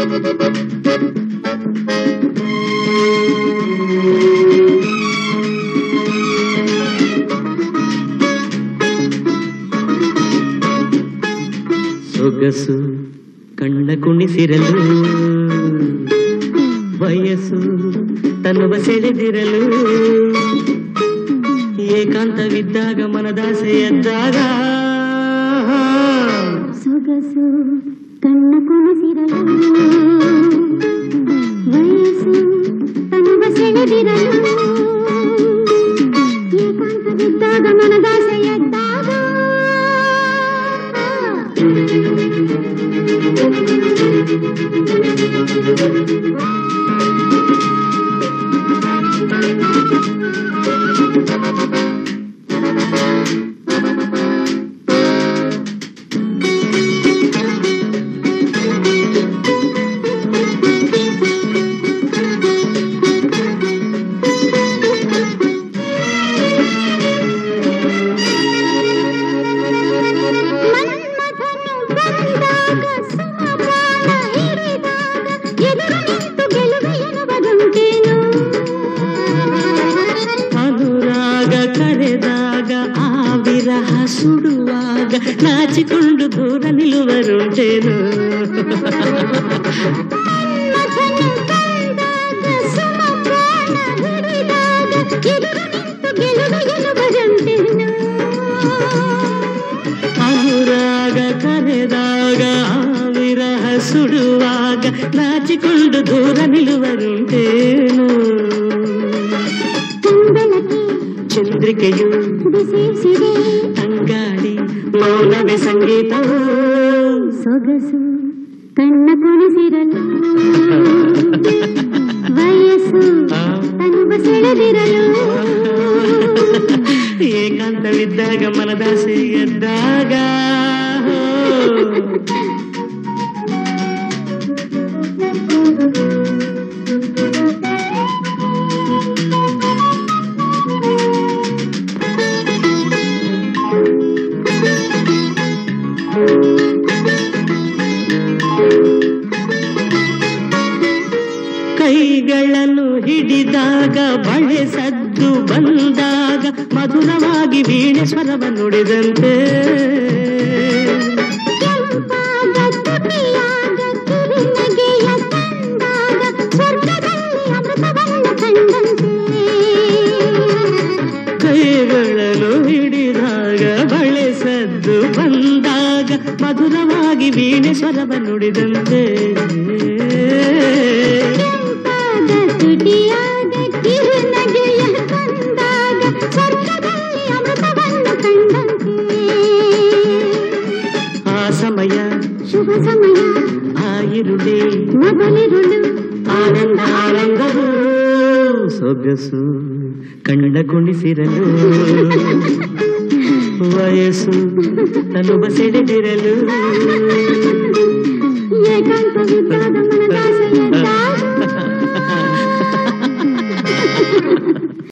ಸೊಗಸು ಕಣ್ಣ ಕುಣಿಸಿರಲು ವಯಸ್ಸು ತನ್ನುವ ಸೆಳೆದಿರಲು ಏಕಾಂತವಿದ್ದಾಗ ಮನದಾಸೆ ಎದ್ದಾಗ ಸೊಗಸು ಕಣ್ಣ ಕುಣಿಸಿರಲು ವಯಸ್ಸು ತನುವ ಸೆಳೆದಿರಲು ಏಕಾಂತವಿದ್ದಾಗ ಮನದಾಸೆ ಎದ್ದಾಗ ಮನ್ಮಥನು ಬಂದಾಗ ಸುಮಪಾನ ಹಿಡಿದಾಗ ಎದುರು ನಿಂತು ಗೆಲುವು ಎನ್ನುವುದುಂಟೇನು ಅನುರಾಗ ಕರೆದಾಗ ಆ ವಿರಹ ಸುಡುವಾಗ ನಾಚಿಕೊಂಡು ದೂರ ನಿಲ್ಲುವರುಂಟೇನು ಮನ್ಮಥನು ಬಂದಾಗ ಸುಮಪಾನ ಹಿಡಿದಾಗ ಎದುರು ನಿಂತು ಗೆಲುವು ಎನ್ನುವುದುಂಟೇನು ಅನುರಾಗ ಕರೆದಾಗ ಆ ವಿರಹ ಸುಡುವಾಗ ನಾಚಿಕೊಂಡು ದೂರ ನಿಲ್ಲುವರುಂಟೇನು ಕಂಬಳಕ್ಕೆ ಚಂದ್ರಿಕೆಯು ಬಿಸಿಸಿದೆ ತಂಗಾಳಿ ಮೌನವೇ ಸಂಗೀತವು ಸೊಗಸು ಕಣ್ಣ ಕುಣಿಸಿರಲು ವಯಸ್ಸು ತನುವ ಸೆಳೆದಿರಲು ಏಕಾಂತವಿದ್ದಾಗ ಮನದಾಸೆ ಎದ್ದಾಗ ಕೈಗಳನ್ನು ಹಿಡಿದಾಗ ಬಳೆ ಸದ್ದು ಬಂದಾಗ ಮಧುರವಾಗಿ ವೀಣೆ ಸ್ವರವ ನುಡಿದಂತೆ ಕೆಂಪಾದ ತುಟಿಯಾದ ಕಿರಿನಗೆಯ ತಂದಾಗ ಸ್ವರ್ಗದಲ್ಲಿ ಅಮೃತವನ್ನು ಕಂಡಂತೆ ಕೈಗಳನ್ನು ಹಿಡಿದಾಗ ಬಳೆ ಸದ್ದು ಬಂದಾಗ ಮಧುರವಾಗಿ ವೀಣೆ ಸ್ವರವ ನುಡಿದಂತೆ ಕೆಂಪಾದ ತುಟಿಯಾದ ಕಿರಿನಗೆಯ ತಂದಾಗ ಸ್ವರ್ಗದಲ್ಲಿ ಅಮೃತವನ್ನು ಕಂಡಂತೆ ಆ ಸಮಯ ಶುಭ ಸಮಯ ಆ ಇರುಳೆ ಮೊದಲಿರುಳು ಆನಂದ ಆನಂದವು ಸೊಗಸು ಕಣ್ಣ ಕುಣಿಸಿರಲು ವಯಸ್ಸು ತನುವ ಸೆಳೆದಿರಲು ಏಕಾಂತವಿದ್ದಾಗ